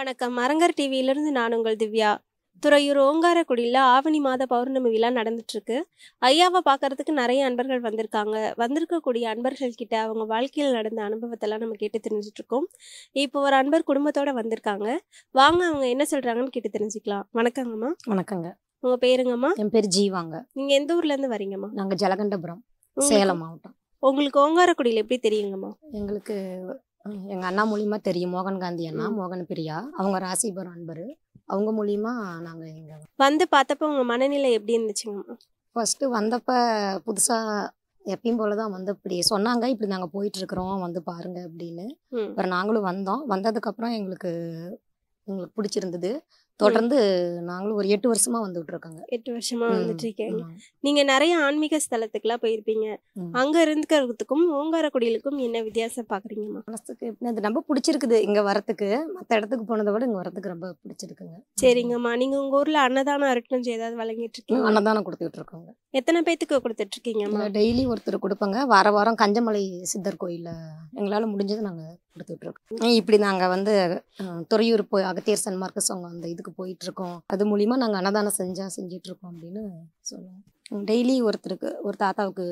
வணக்கம் அரங்கர் டிவியிலிருந்து நான் உங்கள் திவ்யா துறையூர் ஓங்காரக்குடியில் ஆவணி மாத பௌர்ணமி விழா நடந்துட்டு இருக்கு ஐயாவை பார்க்கறதுக்கு நிறைய அன்பர்கள் வந்திருக்காங்க வந்திருக்கக்கூடிய அன்பர்கள் கிட்ட அவங்க வாழ்க்கையில் நடந்த அனுபவத்தெல்லாம் நம்ம கேட்டு தெரிஞ்சுட்டு இருக்கோம் இப்போ ஒரு அன்பர் குடும்பத்தோட வந்திருக்காங்க வாங்க அவங்க என்ன சொல்றாங்கன்னு கேட்டு தெரிஞ்சுக்கலாம் வணக்கங்கம்மா வணக்கங்க உங்க பேருங்கம்மா என் பேர் ஜீவாங்க நீங்க எந்த ஊர்ல இருந்து வரீங்கம்மா நாங்கள் ஜலகண்டபுரம் உங்களுக்கு- சேலம் மாவட்டம் உங்களுக்கு ஓங்காரக்குடியில் எப்படி தெரியுங்கம்மா எங்களுக்கு எங்கள் அண்ணா மூலியமா தெரியும் மோகன் காந்தி அண்ணா ம். மோகன் பிரியா அவங்க ராசிபுரம் அன்பர் அவங்க மூலியமா நாங்கள் இங்கே வந்து பார்த்தப்ப உங்க மனநிலை எப்படி இருந்துச்சுங்கம்மா ஃபஸ்ட்டு வந்தப்ப புதுசாக எப்பயும் போல தான் வந்து இப்படி சொன்னாங்க இப்படி நாங்கள் போயிட்டுருக்குறோம் வந்து பாருங்க அப்படின்னு ம் அப்புறம் நாங்களும் வந்தோம் வந்ததுக்கப்புறம் எங்களுக்கு எங்களுக்கு பிடிச்சிருந்தது தொடர்ந்து நாங்களும் ஒரு எட்டு வருஷமா வந்துட்டு இருக்கோங்க எட்டு வருஷமா ம், வந்துட்டு இருக்கீங்க ஆமாங்க. நீங்க நிறைய ஆன்மீக ஸ்தலத்துக்குலாம் போயிருப்பீங்க ம். அங்க இருந்துக்கிறதுக்கும் ஓங்காரக்குடியிலுக்கும் என்ன வித்தியாசம் பாக்குறீங்கம்மா மனசுக்கு எப்படி அது ரொம்ப பிடிச்சிருக்குது இங்கே வரத்துக்கு மற்ற இடத்துக்கு போனதை விட இங்கே வரத்துக்கு ரொம்ப பிடிச்சிருக்குங்க சரிங்கம்மா நீங்க உங்க ஊர்ல அன்னதானம் அருட்கஞ்சி ஏதாவது வழங்கிட்டு ம், இருக்கீங்க அன்னதானம் கொடுத்துட்டு இருக்கோங்க எத்தனை பேத்துக்கு கொடுத்துட்டு இருக்கீங்கம்மா டெய்லி ஒருத்தர் கொடுப்பாங்க வார வாரம் கஞ்சமலை சித்தர் கோயிலில் எங்களால் முடிஞ்சது நாங்கள் கொடுத்துட்டு இருக்கோம் இப்படி நாங்கள் வந்து அஹ், துறையூர் போய் அகத்தியர் சன்மார்க்க சங்கம் அந்த இதுக்கு போயிட்டு இருக்கோம் அது மூலியமா நாங்கள் அன்னதானம் செஞ்சா செஞ்சிட்டு இருக்கோம் அப்படின்னு சொல்லுவோம் டெய்லி ஒருத்தருக்கு ஒரு தாத்தாவுக்கு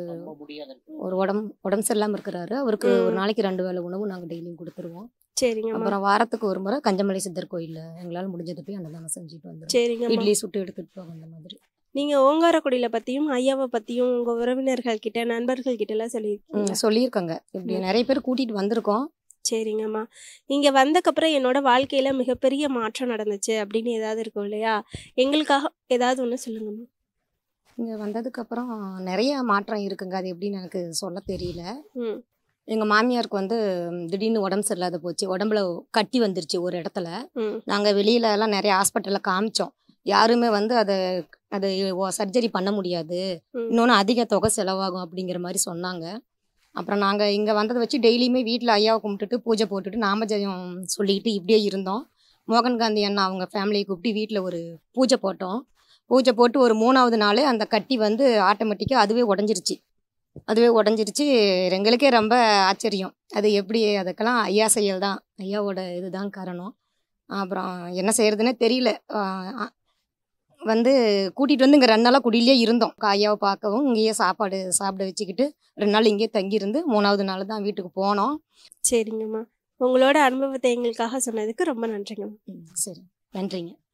ஒரு உடம்பு உடம்பு சரியில்லாமல் இருக்கிறாரு அவருக்கு ஒரு ம். நாளைக்கு ரெண்டு வேளை உணவு நாங்கள் டெய்லியும் கொடுத்துருவோம் சரிங்கம்மா அப்புறம் வாரத்துக்கு ஒரு முறை கஞ்சமலை சித்தர் கோயிலில் எங்களால் முடிஞ்சது போய் அன்னதானம் செஞ்சுட்டு வந்துடுவோம் சரிங்கம்மா இட்லி சுட்டு எடுத்துட்டு போவோம் அந்த மாதிரி நீங்க ஓங்காரக்குடியில பத்தியும் ஐயாவை பத்தியும் உங்க உறவினர்கள் கிட்ட நண்பர்கள் கிட்ட எல்லாம் சொல்லியிருக்கீங்க ம், சொல்லியிருக்காங்க இப்படி ம். நிறைய பேர் கூட்டிட்டு வந்திருக்கோம் சரிங்கம்மா இங்க வந்தக்கப்புறம் என்னோட வாழ்க்கையில மிகப்பெரிய மாற்றம் நடந்துச்சு அப்படின்னு ஏதாவது இருக்கும் இல்லையா எங்களுக்காக ஏதாவது ஒண்ணு சொல்லுங்கம்மா இங்கே வந்ததுக்கப்புறம் நிறைய மாற்றம் இருக்குங்க அது எப்படின்னு எனக்கு சொல்ல தெரியல ம் எங்கள் மாமியாருக்கு வந்து ம், திடீர்னு உடம்பு சரியில்லாத போச்சு உடம்புல கட்டி வந்துருச்சு ஒரு இடத்துல ம் நாங்கள் வெளியில எல்லாம் நிறைய ஹாஸ்பிட்டலில் காமிச்சோம் யாருமே வந்து அதை அது சர்ஜரி பண்ண முடியாது ம். இன்னொன்று அதிக தொகை செலவாகும் அப்படிங்கிற மாதிரி சொன்னாங்க அப்புறம் நாங்கள் இங்கே வந்ததை வச்சு டெய்லியுமே வீட்டில் ஐயாவை கும்பிட்டுட்டு பூஜை போட்டுட்டு நாமஜெயம் சொல்லிக்கிட்டு இப்படியே இருந்தோம் மோகன் காந்தி அண்ணா அவங்க ஃபேமிலியை கூப்பிட்டு வீட்டில் ஒரு பூஜை போட்டோம் பூஜை போட்டு ஒரு மூணாவது நாள் அந்த கட்டி வந்து ஆட்டோமேட்டிக்காக அதுவே உடஞ்சிருச்சு அதுவே உடஞ்சிருச்சு எங்களுக்கே ரொம்ப ஆச்சரியம் அது எப்படி அதுக்கெல்லாம் ஐயா செயல் தான் ஐயாவோட இதுதான் காரணம் அப்புறம் என்ன செய்யறதுன்னே தெரியல ஆஹ் வந்து கூட்டிகிட்டு வந்து இங்கே ரெண்டு நாளாக குடியிலே இருந்தோம் ஐயாவை பார்க்கவும் இங்கேயே சாப்பாடு சாப்பிட வச்சுக்கிட்டு ரெண்டு நாள் இங்கேயே தங்கியிருந்து மூணாவது நாள் தான் வீட்டுக்கு போனோம் சரிங்கம்மா உங்களோட அனுபவத்தை எங்களுக்காக சொன்னதுக்கு ரொம்ப நன்றிங்கம்மா ம், சரி நன்றிங்க